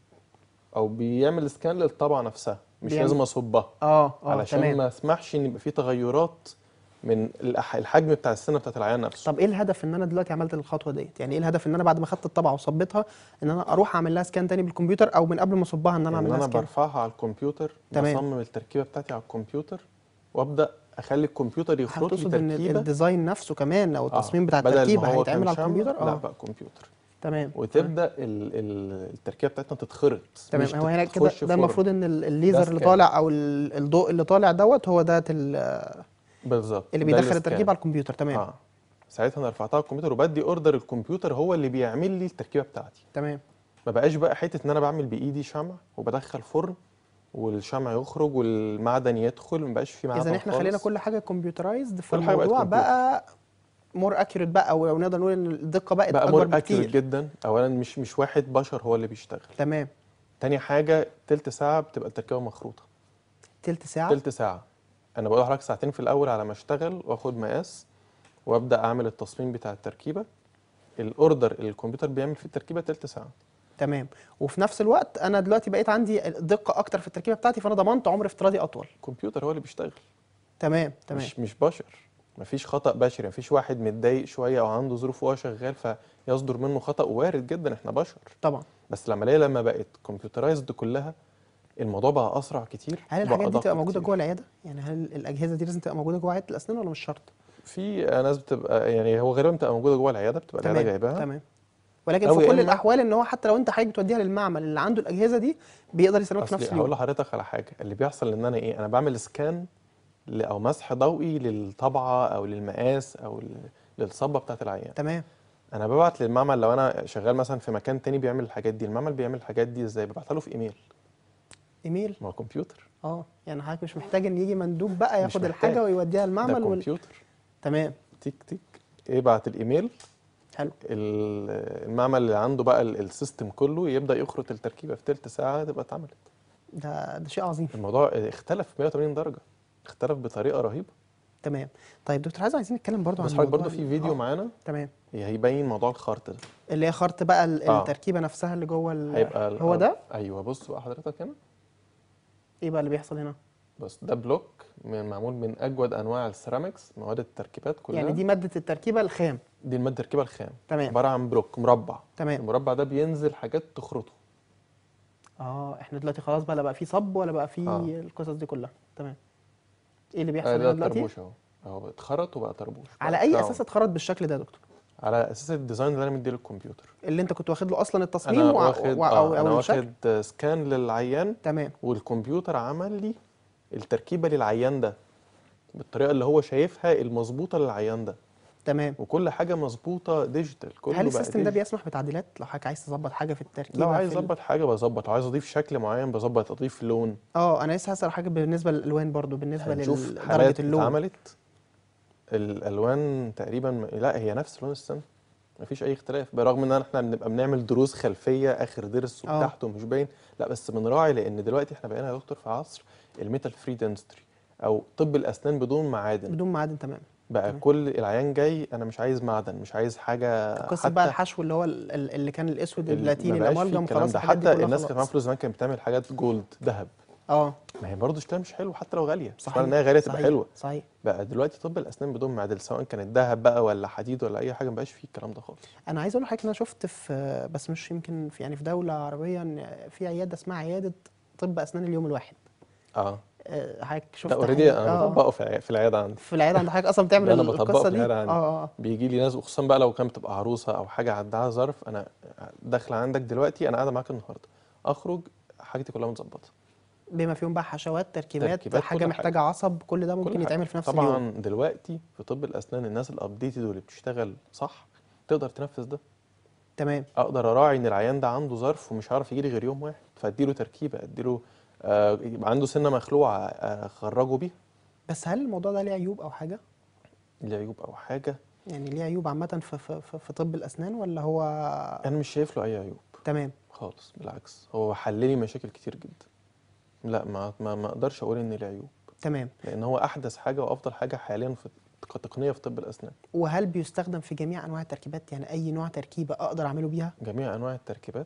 او بيعمل سكان للطبعه نفسها مش بيعمل- لازم اصبها اه اه علشان تمام ما اسمحش ان يبقى في تغيرات من الأح- الحجم بتاع السنه بتاعت العيان نفسه طب ايه الهدف ان انا دلوقتي عملت الخطوه ديت يعني ايه الهدف ان انا بعد ما خدت الطبعه وصبيتها ان انا اروح اعمل لها سكان تاني بالكمبيوتر او من قبل ما اصبها ان انا يعني اعمل انا لها سكان برفعها على الكمبيوتر تمام. بصمم التركيبه بتاعتي على الكمبيوتر وابدا اخلي الكمبيوتر هل يخرط لي تقصد ان تركيبه الديزاين نفسه كمان او آه، التصميم بتاع بدل ما التركيبه هو هيتعمل كان على شمع، الكمبيوter لا اه بقى كمبيوتر تمام وتبدا ال ال التركيبه بتاعتنا تتخرط تمام مش هو هنا كده تخش ده فرن. المفروض ان ال- الليزر اللي سكان. طالع او ال- الضوء اللي طالع دوت هو ده ال- بالظبط اللي ده بيدخل السكان. التركيبه على الكمبيوتر تمام اه ساعتها انا رفعتها على الكمبيوتر وبدي اوردر الكمبيوتر هو اللي بيعمل لي التركيبه بتاعتي تمام ما بقاش بقى حته ان انا بعمل بايدي شمع وبدخل فرن والشمع يخرج والمعدن يدخل ما بقاش في معدن اذا احنا خلينا خالص. كل حاجه كمبيوترايزد كل حاجة بقت فالموضوع كمبيوتر. بقى مور اكيوريت بقى او لو نقدر نقول ان الدقه بقت بقى اكبر مور اكيوريت بكتير جدا اولا مش مش واحد بشر هو اللي بيشتغل تمام تاني حاجه تلت ساعه بتبقى التركيبه مخروطه تلت ساعه تلت ساعه انا بقول لحضرتك ساعتين في الاول على ما اشتغل واخد مقاس وابدا اعمل التصميم بتاع التركيبه الاوردر اللي الكمبيوتر بيعمل فيه التركيبه تلت ساعه تمام وفي نفس الوقت انا دلوقتي بقيت عندي دقه اكتر في التركيبه بتاعتي فانا ضمنت عمر افتراضي اطول الكمبيوتر هو اللي بيشتغل تمام تمام مش مش بشر مفيش خطأ بشري مفيش واحد متضايق شوية أو عنده ظروف وهو شغال فيصدر منه خطأ وارد جدا احنا بشر طبعا بس العملية لما بقت كمبيوترايزد كلها الموضوع بقى أسرع كتير هل وبقى الحاجات دي أدق تبقى موجوده كتير. جوه العياده يعني هل الاجهزه دي لازم تبقى موجوده جوه عياده الاسنان ولا مش شرط في ناس بتبقى يعني هو غالبا بتبقى موجودة جوه العيادة بتبقى العيادة تمام جايباها تمام ولكن أو في يا كل إما- الاحوال ان هو حتى لو انت حضرتك بتوديها للمعمل اللي عنده الاجهزه دي بيقدر يسلمك في نفس أصلي هقول اليوم لحضرتك على حاجة اللي بيحصل إن أنا إيه أنا بعمل سكان ل- أو مسح ضوئي للطبعة أو للمقاس أو لل- للصبة بتاعت العيان تمام انا ببعت للمعمل لو انا شغال مثلا في مكان تاني بيعمل الحاجات دي المعمل بيعمل الحاجات دي ازاي ببعتها له في ايميل ايميل ما هو كمبيوتر اه يعني حضرتك مش محتاج ان يجي مندوب بقى مش ياخد محتاج. الحاجه ويوديها ده المعمل وال... كمبيوتر تمام تيك تيك ابعت الايميل حلو ال- المعمل اللي عنده بقى ال- السيستم كله يبدا يخرط التركيبه في تلت ساعه تبقى اتعملت ده ده شيء عظيم الموضوع اختلف 180 درجه اختلف بطريقه رهيبه تمام طيب دكتور عايز عايزين نتكلم برضو عن بس حضرتك موضوع برضه في ال- فيديو آه، معانا تمام هيبين موضوع الخرط ده اللي هي خرط بقى ال- آه. التركيبه نفسها اللي جوه ال- هيبقى ال- هو ده ايوه بص بقى حضرتك هنا ايه بقى اللي بيحصل هنا بس ده بلوك من معمول من اجود انواع السيراميكس مواد التركيبات كلها يعني دي ماده التركيبه الخام دي الماده التركيبه الخام تمام عباره عن بلوك مربع تمام المربع ده بينزل حاجات تخرطه اه احنا دلوقتي خلاص بقى لا بقى في صب ولا بقى في آه. القصص دي كلها تمام ايه اللي بيحصل آه هنا ده دلوقتي طربوش اهو اهو اتخرط وبقى طربوش على بقى اي بتاعه. اساس اتخرط بالشكل ده يا دكتور على اساس الديزاين اللي انا مديه للكمبيوتر اللي انت كنت واخد له اصلا التصميم انا وع- واخد وع- آه او انا او الشكل واخد سكان للعيان تمام والكمبيوتر عمل لي التركيبه للعيان ده بالطريقه اللي هو شايفها المظبوطه للعيان ده تمام وكل حاجه مظبوطه ديجيتال كله هل بقى السيستم ده ديجيتال. بيسمح بتعديلات لو حضرتك عايز تظبط حاجه في التركيبه لو عايز في ال- اظبط حاجه بظبط لو عايز اضيف شكل معين بظبط اضيف لون اه انا لسه هسأل حاجه بالنسبه للالوان برضو بالنسبه هنشوف لدرجه حالات اللون اتعملت الالوان تقريبا م- لا هي نفس لون السن مفيش اي اختلاف برغم ان احنا بنبقى بنعمل دروس خلفيه اخر ضرس آه. وتحته مش باين لا بس بنراعي لان دلوقتي احنا بقينا يا دكتور في عصر الميتال فري دنستري او طب الاسنان بدون معادن بدون معادن تمام بقى تمام. كل العيان جاي انا مش عايز معدن مش عايز حاجه قصه بقى الحشو اللي هو ال- ال- اللي كان الاسود ال- البلاتيني ما بقاش فيه الامالجم الكلام خلاص ده الحاجات دي حتى كلها الناس اللي معاها خلاص. فلوس زمان كانت بتعمل حاجات جولد ذهب اه ما هي برضه شكلها مش حلو حتى لو غاليه مش صحيح معنى ان هي غاليه تبقى صحيح، حلوه صحيح بقى دلوقتي طب الاسنان بدون معادن سواء كانت ذهب بقى ولا حديد ولا اي حاجه ما بقاش فيه الكلام ده خالص انا عايز اقول لحضرتك ان انا شفت في بس مش يمكن في يعني في دوله عربيه ان في عياده اسمها عياده طب اسنان اليوم الواحد اه آه، حضرتك شفت ده اوريدي حاجة- انا آه، بطبقه في العي- في العياده عندي في العياده عند حضرتك اصلا بتعمل ده أنا القصه بطبقه في دي العيادة اه عندي. اه بيجي لي ناس وخصوصا بقى لو كانت بتبقى عروسه او حاجه عندها ظرف انا داخله عندك دلوقتي انا قاعده معاك النهارده اخرج حاجتي كلها متظبطه بما فيهم بقى حشوات تركيبات, تركيبات، حاجه كل محتاجه عصب كل ده كل ممكن حاجة. يتعمل في نفس طبعا اليوم دلوقتي في طب الاسنان الناس الابديتد واللي بتشتغل صح تقدر تنفذ ده تمام اقدر اراعي ان العيان ده عنده ظرف ومش هيعرف يجي لي غير يوم واحد فاديله تركيبه اديله آه يبقى عنده سنه مخلوعه آه، اخرجه بيها بس هل الموضوع ده ليه عيوب او حاجه ليه عيوب او حاجه يعني ليه عيوب عامه في في في, في طب الاسنان ولا هو انا مش شايف له اي عيوب تمام خالص بالعكس هو حل لي مشاكل كتير جدا لا ما ما, ما اقدرش اقول ان ليه عيوب تمام لان هو احدث حاجه وافضل حاجه حاليا في كتقنيه في طب الاسنان وهل بيستخدم في جميع انواع التركيبات يعني اي نوع تركيبه اقدر اعمله بيها جميع انواع التركيبات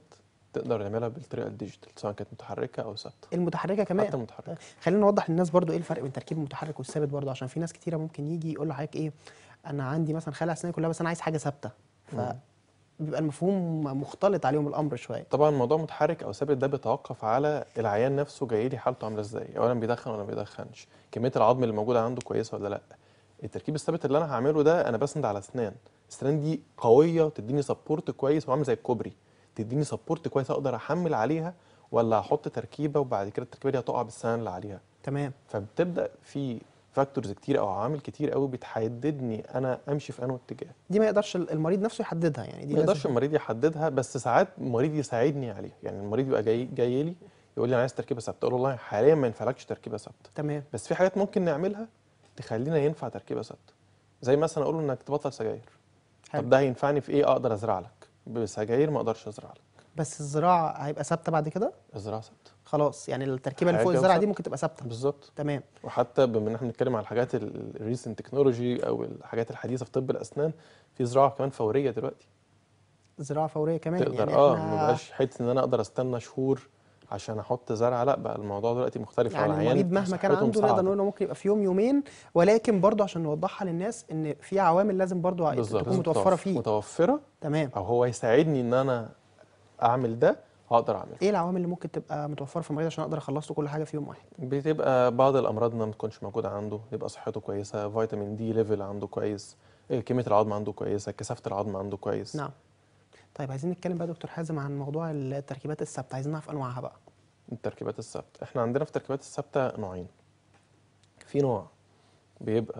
تقدر نعملها بالطريقه الديجيتال سواء كانت متحركه او ثابته المتحركه كمان حتى المتحركه خلينا نوضح للناس برضو ايه الفرق بين تركيب المتحرك والثابت برضو عشان في ناس كتيره ممكن يجي يقول لحضرتك ايه انا عندي مثلا خلع اسناني كلها بس انا عايز حاجه ثابته فبيبقى المفهوم مختلط عليهم الامر شويه طبعا موضوع متحرك او ثابت ده بيتوقف على العيان نفسه جاي لي حالته عامله ازاي اولا بيدخن ولا ما بيدخنش كميه العظم اللي موجوده عنده كويسه ولا لا التركيب الثابت اللي انا هعمله ده انا بسند على اسنان الاسنان دي قويه وتديني سبورت كويس وعامل زي الكوبري تديني سبورت كويس اقدر احمل عليها ولا احط تركيبه وبعد كده التركيبه دي هتقع بالسنان اللي عليها تمام فبتبدا في فاكتورز كتير او عوامل كتير قوي بتحددني انا امشي في انه اتجاه دي ما يقدرش المريض نفسه يحددها يعني دي ما يقدرش لازم المريض يحددها بس ساعات المريض يساعدني عليها يعني المريض يبقى جاي جاي لي يقول لي انا عايز تركيبه ثابته اقول له والله حاليا ما ينفعلكش تركيبه ثابته تمام بس في حاجات ممكن نعملها تخلينا ينفع تركيبه ثابته زي مثلا اقول له انك تبطل سجاير حلو. طب ده هينفعني في ايه اقدر ازرع لك بسجاير ما اقدرش ازرع لك بس الزراعه هيبقى ثابته بعد كده الزراعه ثابته خلاص يعني التركيبه اللي فوق حاجة الزرعه دي ثابتة. ممكن تبقى ثابته بالظبط تمام وحتى بما ان احنا بنتكلم على الحاجات الريسنت تكنولوجي او الحاجات الحديثه في طب الاسنان في زراعه كمان فوريه دلوقتي زراعه فوريه كمان تقدر يعني اه احنا ما يبقاش حته ان انا اقدر استنى شهور عشان احط زرعه لا بقى الموضوع دلوقتي مختلف يعني العيان المريض مهما كان صحته عنده مساعدة. نقدر نقول إنه ممكن يبقى في يوم يومين ولكن برضه عشان نوضحها للناس ان في عوامل لازم برضه بالظبط تكون لازم متوفره تتوف- فيه متوفره تمام او هو يساعدني ان انا اعمل ده هقدر اعمله ايه العوامل اللي ممكن تبقى متوفره في المريض عشان اقدر اخلص له كل حاجه في يوم واحد بتبقى بعض الامراض ما تكونش موجوده عنده يبقى صحته كويسه فيتامين دي ليفل عنده كويس إيه، كميه العظم عنده كويسه كثافه العظم عنده كويس نعم طيب عايزين نتكلم بقى يا دكتور حازم عن موضوع التركيبات الثابته عايزين نعرف انواعها بقى التركيبات الثابته احنا عندنا في التركيبات الثابته نوعين في نوع بيبقى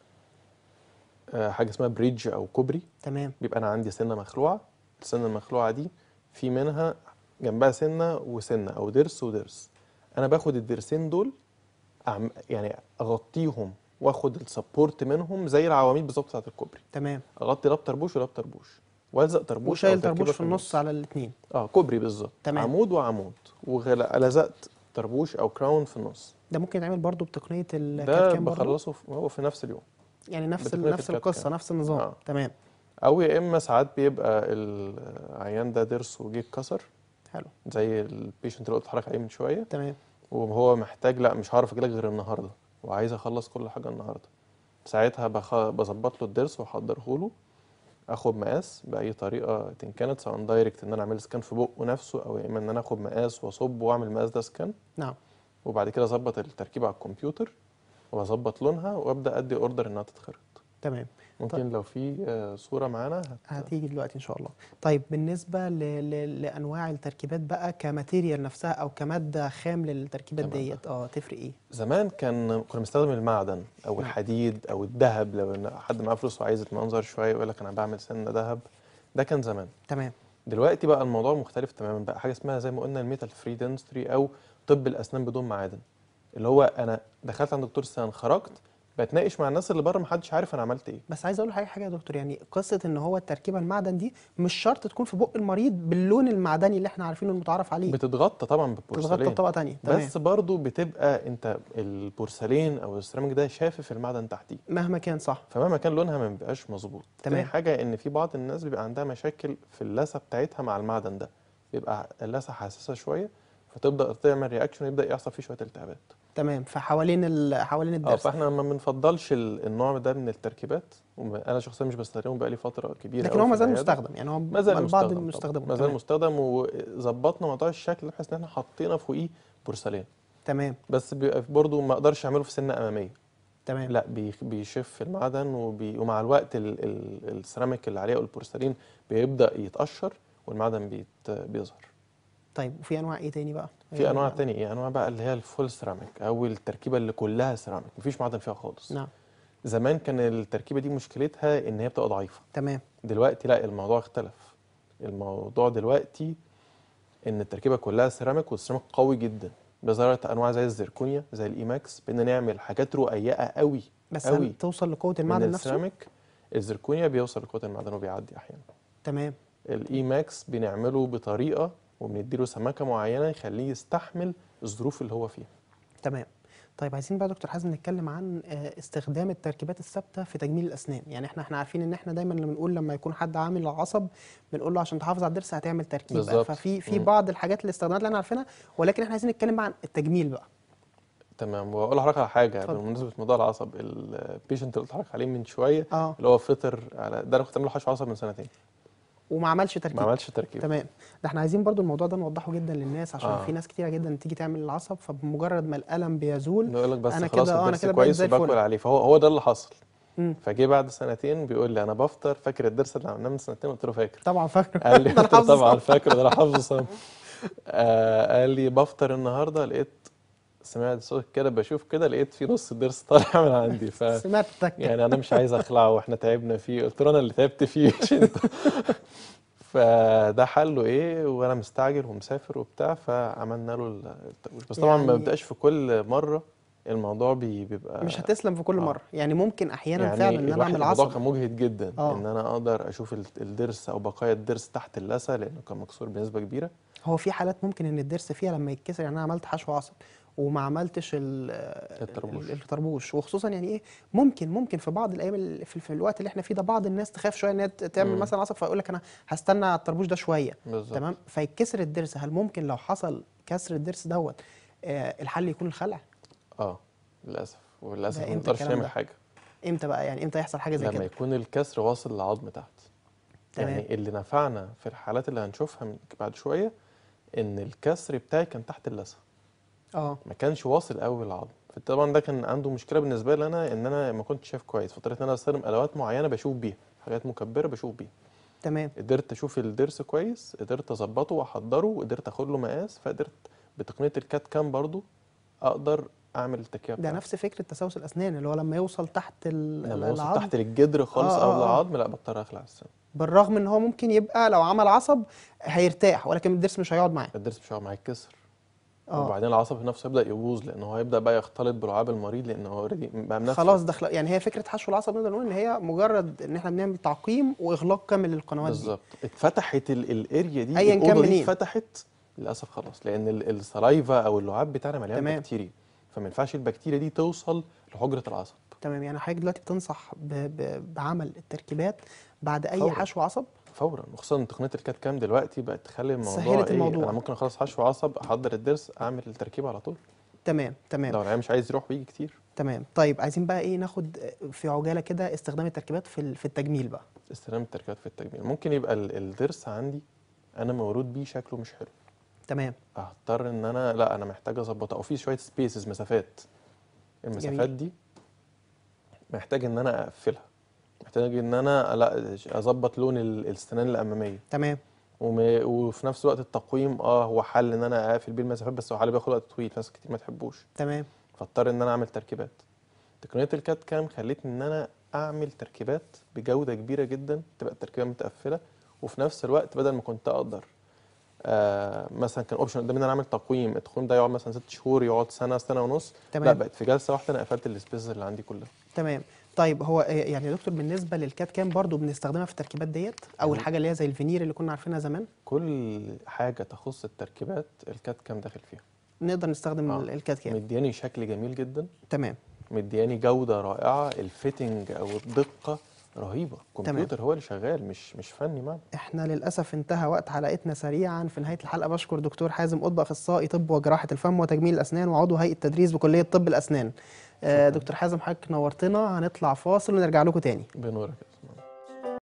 آه، حاجه اسمها بريدج او كوبري تمام بيبقى انا عندي سنه مخلوعه السنه المخلوعه دي في منها جنبها سنه وسنه او ضرس وضرس انا باخد الضرسين دول أعم يعني اغطيهم واخد السبورت منهم زي العواميد بالظبط بتاعت الكوبري تمام اغطي لاب طربوش ولاب طربوش والزق طربوش وشايل أو تركيبة طربوش في النص على الاثنين اه كوبري بالظبط تمام. عمود وعمود ولزقت طربوش او كراون في النص ده ممكن يتعمل برضه بتقنيه ده الكاتكام برضه بخلصه في هو في نفس اليوم يعني نفس ال- بتقنية نفس الكاتكام. القصه نفس النظام آه. تمام او يا اما ساعات بيبقى العيان ده ضرسه جه اتكسر حلو زي البيشنت اللي قلت لحضرتك عليه من شويه تمام وهو محتاج لا مش هعرف اجيلك غير النهارده وعايز اخلص كل حاجه النهارده ساعتها بخ... بظبط له الضرس واحضره له اخد مقاس باي طريقه إن كانت سواء دايركت ان انا اعمل سكان في بقه نفسه او يا اما ان انا اخد مقاس واصب واعمل المقاس ده سكان نعم وبعد كده اظبط التركيبه على الكمبيوتر واظبط لونها وابدا ادي اوردر انها تتخرط تمام ممكن لو في آه، صوره معانا هت... هتيجي دلوقتي ان شاء الله طيب بالنسبه ل... ل... لانواع التركيبات بقى كماتيريال نفسها او كماده خام للتركيبات تمام. ديت اه تفرق ايه زمان كان كنا بنستخدم المعدن او نعم. الحديد او الذهب لو إن حد معاه فلوس وعايز يتمنظر شويه يقول لك انا بعمل سنه ذهب ده كان زمان تمام دلوقتي بقى الموضوع مختلف تماما بقى حاجه اسمها زي ما قلنا الميتال فري دنستري او طب الاسنان بدون معادن اللي هو انا دخلت عند دكتور اسنان خرجت بتناقش مع الناس اللي بره محدش عارف انا عملت ايه بس عايز اقول حاجه حاجه يا دكتور يعني قصه ان هو التركيبه المعدن دي مش شرط تكون في بق المريض باللون المعدني اللي احنا عارفينه المتعارف عليه بتتغطى طبعا تتغطى بالبورسلين بطبقه تانية تمام بس برضو بتبقى انت البورسلين او السيراميك ده شافف المعدن تحتيه مهما كان صح فمهما كان لونها ما بيبقاش مظبوط تمام. تاني حاجه ان في بعض الناس بيبقى عندها مشاكل في اللثه بتاعتها مع المعدن ده بيبقى اللثه حساسه شويه فتبدا تعمل رياكشن يبدا يحصل فيه شويه التهابات تمام فحوالين ال... حوالين اه الضرس فاحنا ما بنفضلش ال- النوع ده من التركيبات وم- انا شخصيا مش بستخدمه بقالي فتره كبيره لكن أوي هو في ما زال العيادة. مستخدم يعني هو ما زال البعض مستخدم مستخدمه طبعاً. ما زال تمام. مستخدم وظبطنا موضوع الشكل بحيث ان احنا حطينا فوقيه بورسلين تمام بس بيبقى برضه ما اقدرش اعمله في سنه اماميه تمام لا بيخ- بيشف المعدن وبي... ومع الوقت ال... ال... السيراميك اللي عليه او البورسلين بيبدا يتقشر والمعدن بيت... بيظهر طيب وفي انواع ايه تاني بقى في انواع تانية ايه انواع بقى اللي هي الفول سيراميك او التركيبه اللي كلها سيراميك مفيش معدن فيها خالص نعم زمان كان التركيبه دي مشكلتها ان هي بتبقى ضعيفه تمام دلوقتي لا الموضوع اختلف الموضوع دلوقتي ان التركيبه كلها سيراميك والسيراميك قوي جدا بظهرت انواع زي الزركونيا زي الايماكس بقينا نعمل حاجات رقيقه قوي بس قوي هل توصل لقوه من المعدن نفسه السيراميك الزركونيا بيوصل لقوه المعدن وبيعدي احيانا تمام الاي ماكس بنعمله بطريقه وبنديله سماكه معينه يخليه يستحمل الظروف اللي هو فيها تمام طيب عايزين بقى دكتور حازم نتكلم عن آه، استخدام التركيبات الثابته في تجميل الاسنان يعني احنا احنا عارفين ان احنا دايما لما بنقول لما يكون حد عامل عصب بنقول له عشان تحافظ على الضرس هتعمل تركيبه بالظبط. ففي في مم. بعض الحاجات الاستخدامات اللي احنا عارفينها ولكن احنا عايزين نتكلم بقى عن التجميل بقى تمام واقول لحضرتك على حاجه اتفضل. بمناسبه موضوع العصب البيشنت اللي قلت لحضرتك عليه من شويه اه اللي هو فطر على ده انا كنت عامل له حشو عصب من سنتين وما عملش ما تركيب عملش تركيب تمام ده احنا عايزين برضو الموضوع ده نوضحه جدا للناس عشان آه. في ناس كتيره جدا تيجي تعمل العصب فبمجرد ما الالم بيزول يقول لك بس أنا خلاص كده- آه، أنا الضرس كده بقيت كويس زي الفل. وباكل عليه فهو هو ده اللي حصل مم. فجه بعد سنتين بيقول لي انا بفطر فاكر الضرس اللي عملناه من سنتين قلت له فاكر طبعا فاكره قال لي ده قلت له الحافظ طبعا صح. فاكر ده انا حافظه صم آه قال لي بفطر النهارده لقيت سمعت صوت كده بشوف كده لقيت في نص الضرس طالع من عندي ف سمعت التكه يعني انا مش عايز اخلعه واحنا تعبنا فيه قلت له انا اللي تعبت فيه مش انت فده حله ايه وانا مستعجل ومسافر وبتاع فعملنا له التقويش بس طبعا ما يعني- بيبقاش في كل مره الموضوع بي- بيبقى مش هتسلم في كل آه. مره يعني ممكن احيانا يعني فعلا ان انا الواحد اعمل الموضوع عصب كان مجهد جدا آه. ان انا اقدر اشوف ال- الضرس او بقايا الضرس تحت اللثه لانه كان مكسور بنسبه كبيره هو في حالات ممكن ان الضرس فيها لما يتكسر يعني انا عملت حشو عصب وما عملتش ال- الطربوش. ال- الطربوش وخصوصا يعني ايه ممكن ممكن في بعض الايام ال- في, في الوقت اللي احنا فيه ده بعض الناس تخاف شويه ان هي ت- تعمل مم. مثلا عصب فيقول لك انا هستنى على الطربوش ده شويه بالظبط تمام فيتكسر الضرس هل ممكن لو حصل كسر الضرس دوت آه الحل يكون الخلع اه للاسف وللاسف ده ما إمتى نقدرش الكلام نعمل ده؟ حاجه امتى بقى يعني امتى يحصل حاجه زي لما كده يكون الكسر واصل للعظم تحت تمام. يعني اللي نفعنا في الحالات اللي هنشوفها من- بعد شويه ان الكسر بتاعي كان تحت اللثه اه ما كانش واصل قوي للعظم فطبعا ده كان عنده مشكله بالنسبه لي انا ان انا ما كنتش شايف كويس فاضطريت ان انا استخدم ادوات معينه بشوف بيها حاجات مكبره بشوف بيها تمام قدرت اشوف الضرس كويس قدرت اظبطه واحضره وقدرت اخد له مقاس فقدرت بتقنيه الكات كام برضو اقدر اعمل التكييف ده نفس فكره تسوس الاسنان اللي هو لما يوصل تحت ال- لما يوصل العظم تحت الجدر خالص آه، او آه، آه. العظم لا بضطر اخلع السن بالرغم ان هو ممكن يبقى لو عمل عصب هيرتاح ولكن الضرس مش هيقعد معاه الضرس مش هيقعد معايا يتكسر اه وبعدين العصب نفسه يبدا يبوظ لان هو هيبدا بقى يختلط بلعاب المريض لان هو اوريدي بقى منفذ خلاص دخل يعني هي فكره حشو العصب نقدر نقول ان هي مجرد ان احنا بنعمل تعقيم واغلاق كامل للقنوات دي بالظبط اتفتحت ال- الاريا دي أياً كان الأوضة دي منين. اتفتحت للاسف خلاص لان ال- السلايفا او اللعاب بتاعنا مليان تمام. بكتيريا فما ينفعش البكتيريا دي توصل لحجره العصب تمام يعني حضرتك دلوقتي بتنصح ب... ب... بعمل التركيبات بعد اي فورا. حشو عصب فورا وخصوصا تقنيه الكات كام دلوقتي بقت تخلي الموضوع سهلت ايه الموضوع. انا ممكن اخلص حشو عصب احضر الضرس اعمل التركيب على طول تمام تمام لو العيان مش عايز يروح بيجي كتير تمام طيب عايزين بقى ايه ناخد في عجاله كده استخدام التركيبات في ال- في التجميل بقى استخدام التركيبات في التجميل ممكن يبقى ال- الضرس عندي انا مولود بيه شكله مش حلو تمام هضطر ان انا لا انا محتاج اظبطه او في شويه سبيسز مسافات المسافات دي محتاج ان انا اقفلها محتاج ان انا لا اظبط لون ال- السنان الاماميه تمام وم... وفي نفس الوقت التقويم اه هو حل ان انا اقفل بيه المسافات بس هو حل بياخد وقت طويل ناس كتير ما تحبوش تمام فاضطر ان انا اعمل تركيبات تقنيه الكات كام خلتني ان انا اعمل تركيبات بجوده كبيره جدا تبقى التركيبه متقفله وفي نفس الوقت بدل ما كنت اقدر آه مثلا كان اوبشن قدامي ان انا اعمل تقويم التقويم ده يقعد مثلا ست شهور يقعد سنه سنه ونص لا تمام. بقت في جلسه واحده انا قفلت السبيسز اللي عندي كلها تمام طيب هو آه، يعني يا دكتور بالنسبه للكات كام برضو بنستخدمها في التركيبات ديت او يعني- الحاجه اللي هي زي الفينير اللي كنا عارفينها زمان كل حاجه تخص التركيبات الكات كام داخل فيها نقدر نستخدم آه. ال- الكات كام مدياني شكل جميل جدا تمام مدياني جوده رائعه الفيتنج او الدقه رهيبه الكمبيوتر هو اللي شغال مش مش فني معنا احنا للاسف انتهى وقت حلقتنا سريعا في نهايه الحلقه بشكر دكتور حازم قطب اخصائي طب وجراحه الفم وتجميل الاسنان وعضو هيئه تدريس بكليه طب الاسنان آه، دكتور حازم حضرتك نورتنا هنطلع فاصل ونرجع لكم تاني بنورك